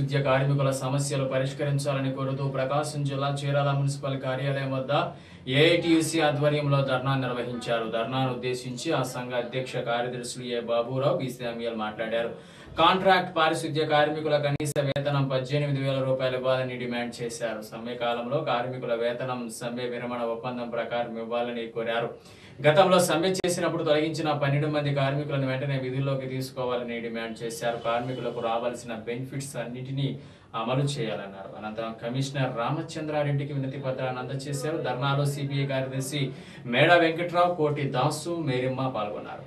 పారిశుద్ధ్య కార్మికుల సమస్యలు పరిష్కరించాలని కోరుతూ ప్రకాశం జిల్లా చీరాల మున్సిపల్ కార్యాలయం వద్ద ఏఐటియుసి ఆధ్వర్యంలో ధర్నా నిర్వహించారు ధర్నాను ఉద్దేశించి ఆ సంఘ అధ్యక్ష కార్యదర్శులు ఏ బాబురావు బి శామ్యుయల్ మాట్లాడారు కాంట్రాక్ట్ పారిశుద్ధ్య కార్మికుల కనీస వేతనం పద్దెనిమిది వేల రూపాయలు ఇవ్వాలని డిమాండ్ చేశారు సమ్మె కాలంలో కార్మికుల వేతనం సమ్మె విరమణ ఒప్పందం ప్రకారం ఇవ్వాలని కోరారు గతంలో సమ్మె చేసినప్పుడు తొలగించిన పన్నెండు మంది కార్మికులను వెంటనే విధుల్లోకి తీసుకోవాలని డిమాండ్ చేశారు కార్మికులకు రావాల్సిన బెనిఫిట్స్ అన్నిటినీ అమలు చేయాలన్నారు అనంతరం కమిషనర్ రామచంద్రారెడ్డికి వినతి పత్రాన్ని అందజేశారు ధర్నాలో సిపిఐ కార్యదర్శి మేడా వెంకట్రావు కోటి దాసు మేరిమ్మ పాల్గొన్నారు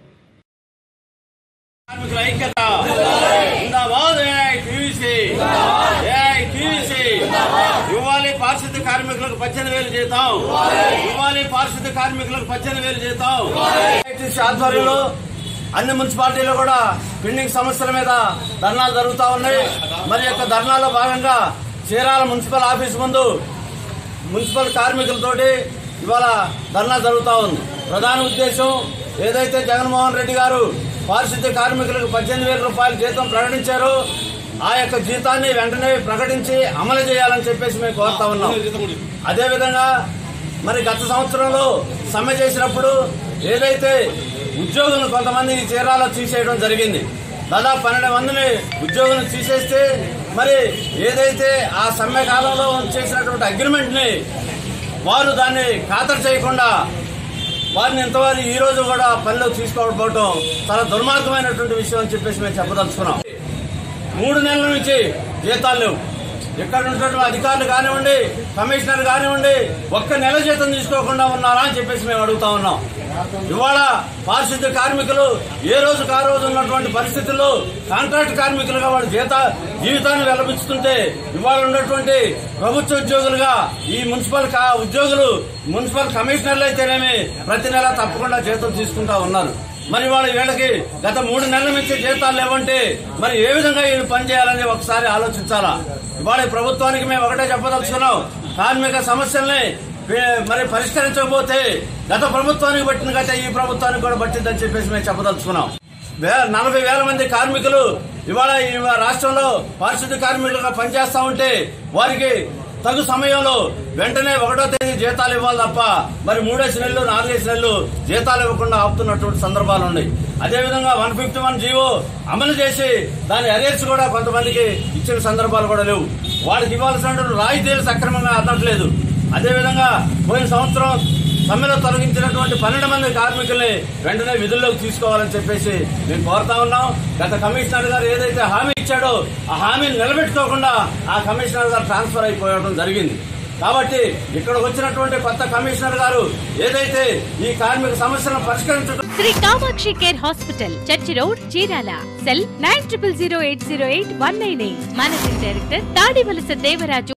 కార్మికుల ఐక్యత జిందాబాద్ ఏఐటీయూసీ ఏఐటీయూసీ ఇవ్వాలి పారిశుద్ధ్య కార్మికులకు పద్దెనిమిది వేలు జీతం ఇవ్వాలి పారిశుద్ధ్య కార్మికులకు పద్దెనిమిది వేలు జీతం ఏఐటీసీ ఆధ్వర్యంలో అన్ని మున్సిపాలిటీలో కూడా పెండింగ్ సమస్యల మీద ధర్నాలు జరుగుతా ఉన్నాయి మరి యొక్క ధర్నాలో భాగంగా చీరాల మున్సిపల్ ఆఫీస్ ముందు మున్సిపల్ కార్మికులతోటి ఇవాళ ధర్నా జరుగుతా ఉంది ప్రధాన ఉద్దేశం ఏదైతే జగన్మోహన్ రెడ్డి గారు పారిశుద్ధ్య కార్మికులకు పద్దెనిమిది వేల రూపాయల జీతం ప్రకటించారో ఆ యొక్క జీతాన్ని వెంటనే ప్రకటించి అమలు చేయాలని చెప్పేసి మేము కోరుతా ఉన్నాం అదేవిధంగా మరి గత సంవత్సరంలో సమ్మె చేసినప్పుడు ఏదైతే ఉద్యోగులను కొంతమంది చీరాలో తీసేయడం జరిగింది దాదాపు పన్నెండు మందిని ఉద్యోగులను తీసేస్తే మరి ఏదైతే ఆ సమ్మె కాలంలో చేసినటువంటి అగ్రిమెంట్ ని వారు దాన్ని ఖాతరు చేయకుండా వారిని ఇంతవరకు ఈ రోజు కూడా పనిలో తీసుకోకపోవడం చాలా దుర్మార్గమైనటువంటి విషయం అని చెప్పేసి మేము చెప్పదలుచుకున్నాం మూడు నెలల నుంచి జీతాలు లేవు ఇక్కడ ఉన్నటువంటి అధికారులు కానివ్వండి కమిషనర్ కానివ్వండి ఒక్క నెల జీతం తీసుకోకుండా ఉన్నారా అని చెప్పేసి మేము అడుగుతా ఉన్నాం ఇవాళ పారిశుద్ధ్య కార్మికులు ఏ రోజు ఆ రోజు ఉన్నటువంటి పరిస్థితుల్లో కాంట్రాక్ట్ కార్మికులుగా వాళ్ళ జీత జీవితాన్ని వెలబిస్తుంటే ఇవాళ ఉన్నటువంటి ప్రభుత్వ ఉద్యోగులుగా ఈ మున్సిపల్ కా- ఉద్యోగులు మున్సిపల్ కమిషనర్లు అయితేనేమి ప్రతి నెల తప్పకుండా జీతం తీసుకుంటా ఉన్నారు మరి వాళ్ళ వీళ్ళకి గత మూడు నెలల నుంచి జీతాలు లేవంటే మరి ఏ విధంగా వీళ్ళు పనిచేయాలని ఒకసారి ఆలోచించాలా ఇవాళ ఈ ప్రభుత్వానికి మేము ఒకటే చెప్పదలుచుకున్నాం కార్మిక సమస్యల్ని పే- మరి పరిష్కరించకపోతే గత ప్రభుత్వానికి పట్టిన గత ఈ ప్రభుత్వానికి కూడా పట్టిందని చెప్పేసి మేము చెప్పదలుచుకున్నాం వే- నలభై వేల మంది కార్మికులు ఇవాళ ఈ రాష్ట్రంలో పారిశుద్ధ్య కార్మికులుగా పనిచేస్తా ఉంటే వారికి తగు సమయంలో వెంటనే ఒకటో తేదీ జీతాలు ఇవ్వాలి తప్ప మరి మూడేసి నెలలు నాలుగేసి నెలలు జీతాలు ఇవ్వకుండా ఆపుతున్నటువంటి సందర్భాలు ఉన్నాయి అదేవిధంగా వన్ ఫిఫ్టీ వన్ జీవో అమలు చేసి దాని అరేర్స్ కూడా కొంతమందికి ఇచ్చిన సందర్భాలు కూడా లేవు వాడికి ఇవ్వాల్సినటువంటి రాయితీలు సక్రమంగా అందట్లేదు అదేవిధంగా పోయిన సంవత్సరం సమ్మెలో తొలగించినటువంటి పన్నెండు మంది కార్మికుల్ని వెంటనే విధుల్లోకి తీసుకోవాలని చెప్పేసి మేము కోరుతా ఉన్నాం గత కమిషనర్ గారు ఏదైతే హామీ ఇచ్చాడో ఆ హామీని నిలబెట్టుకోకుండా ఆ కమిషనర్ గారు ట్రాన్స్ఫర్ అయిపోవడం జరిగింది కాబట్టి ఇక్కడికి వచ్చినటువంటి కొత్త కమిషనర్ గారు ఏదైతే ఈ కార్మిక సమస్యలను పరిష్కరించడం Shri Kamakshi care hospital church road Chirala cell nine triple zero eight zero eight one nine eight managing director Tadivalasa Devaraju